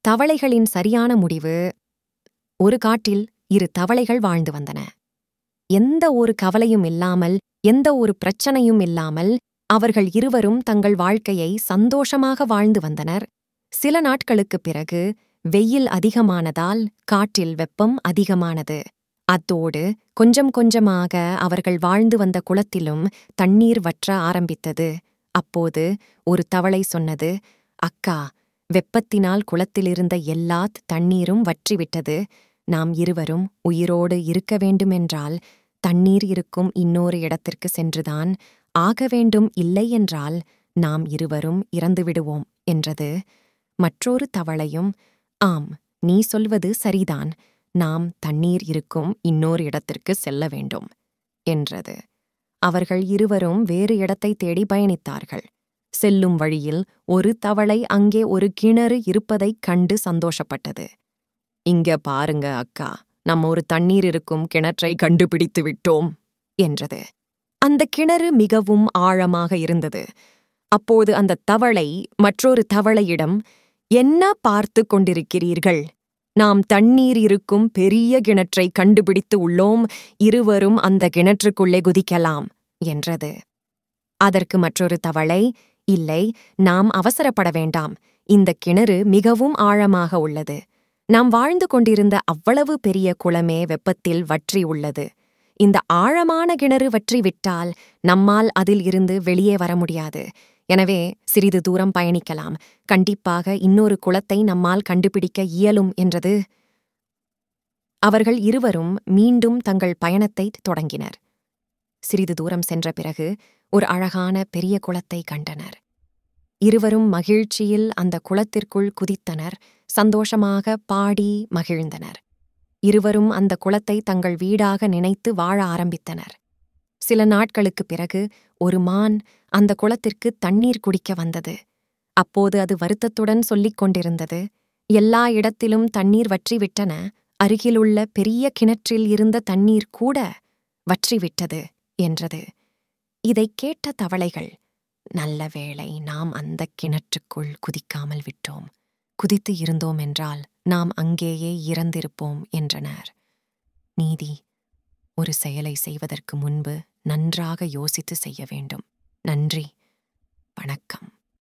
தவளைகளின் சரியான முடிவு ஒரு காட்டில் இரு தவளைகள் வாழ்ந்து வந்தன எந்த ஒரு கவலையும் இல்லாமல் எந்த ஒரு பிரச்சனையும் இல்லாமல் அவர்கள் இருவரும் தங்கள் வாழ்க்கையை சந்தோஷமாக வாழ்ந்து வந்தனர் சில நாட்களுக்குப் பிறகு வெயில் அதிகமானதால் காட்டில் வெப்பம் அதிகமானது அத்தோடு கொஞ்சம் கொஞ்சமாக அவர்கள் வாழ்ந்து வந்த குளத்திலும் தண்ணீர் வற்ற ஆரம்பித்தது அப்போது ஒரு தவளை சொன்னது அக்கா வெப்பத்தினால் குளத்திலிருந்த எல்லா தண்ணீரும் வற்றிவிட்டது நாம் இருவரும் உயிரோடு இருக்க வேண்டுமென்றால் தண்ணீர் இருக்கும் இன்னொரு இடத்திற்கு சென்றுதான் ஆக வேண்டும் இல்லை என்றால் நாம் இருவரும் இறந்துவிடுவோம் என்றது மற்றொரு தவளையும் ஆம் நீ சொல்வது சரிதான் நாம் தண்ணீர் இருக்கும் இன்னொரு இடத்திற்கு செல்ல வேண்டும் என்றது அவர்கள் இருவரும் வேறு இடத்தை தேடி பயணித்தார்கள் செல்லும் வழியில் ஒரு தவளை அங்கே ஒரு கிணறு இருப்பதைக் கண்டு சந்தோஷப்பட்டது இங்க பாருங்க அக்கா நம்ம ஒரு தண்ணீர் இருக்கும் கிணற்றை கண்டுபிடித்து விட்டோம் என்றது அந்த கிணறு மிகவும் ஆழமாக இருந்தது அப்போது அந்த தவளை மற்றொரு தவளையிடம் என்ன பார்த்து கொண்டிருக்கிறீர்கள் நாம் தண்ணீர் இருக்கும் பெரிய கிணற்றை கண்டுபிடித்து உள்ளோம் இருவரும் அந்த கிணற்றுக்குள்ளே குதிக்கலாம் என்றது அதற்கு மற்றொரு தவளை இல்லை நாம் அவசரப்பட வேண்டாம் இந்த கிணறு மிகவும் ஆழமாக உள்ளது நாம் வாழ்ந்து கொண்டிருந்த அவ்வளவு பெரிய குளமே வெப்பத்தில் வற்றி உள்ளது இந்த ஆழமான கிணறு வற்றிவிட்டால் நம்மால் அதில் இருந்து வெளியே வர முடியாது எனவே சிறிது தூரம் பயணிக்கலாம் கண்டிப்பாக இன்னொரு குளத்தை நம்மால் கண்டுபிடிக்க இயலும் என்றது அவர்கள் இருவரும் மீண்டும் தங்கள் பயணத்தை தொடங்கினர் சிறிது தூரம் சென்ற பிறகு ஒரு அழகான பெரிய குளத்தை கண்டனர் இருவரும் மகிழ்ச்சியில் அந்த குளத்திற்குள் குதித்தனர் சந்தோஷமாக பாடி மகிழ்ந்தனர் இருவரும் அந்த குளத்தை தங்கள் வீடாக நினைத்து வாழ ஆரம்பித்தனர் சில நாட்களுக்குப் பிறகு ஒரு மான் அந்த குளத்திற்கு தண்ணீர் குடிக்க வந்தது அப்போது அது வருத்தத்துடன் சொல்லிக் கொண்டிருந்தது எல்லா இடத்திலும் தண்ணீர் வற்றிவிட்டன அருகிலுள்ள பெரிய கிணற்றில் இருந்த தண்ணீர் கூட வற்றிவிட்டது என்றது இதைக் கேட்ட தவளைகள் நல்ல வேளை நாம் அந்த கிணற்றுக்குள் குதிக்காமல் விட்டோம் குதித்து இருந்தோம் என்றால் நாம் அங்கேயே இறந்திருப்போம் என்றனர் நீதி ஒரு செயலை செய்வதற்கு முன்பு நன்றாக யோசித்து செய்ய வேண்டும் நன்றி வணக்கம்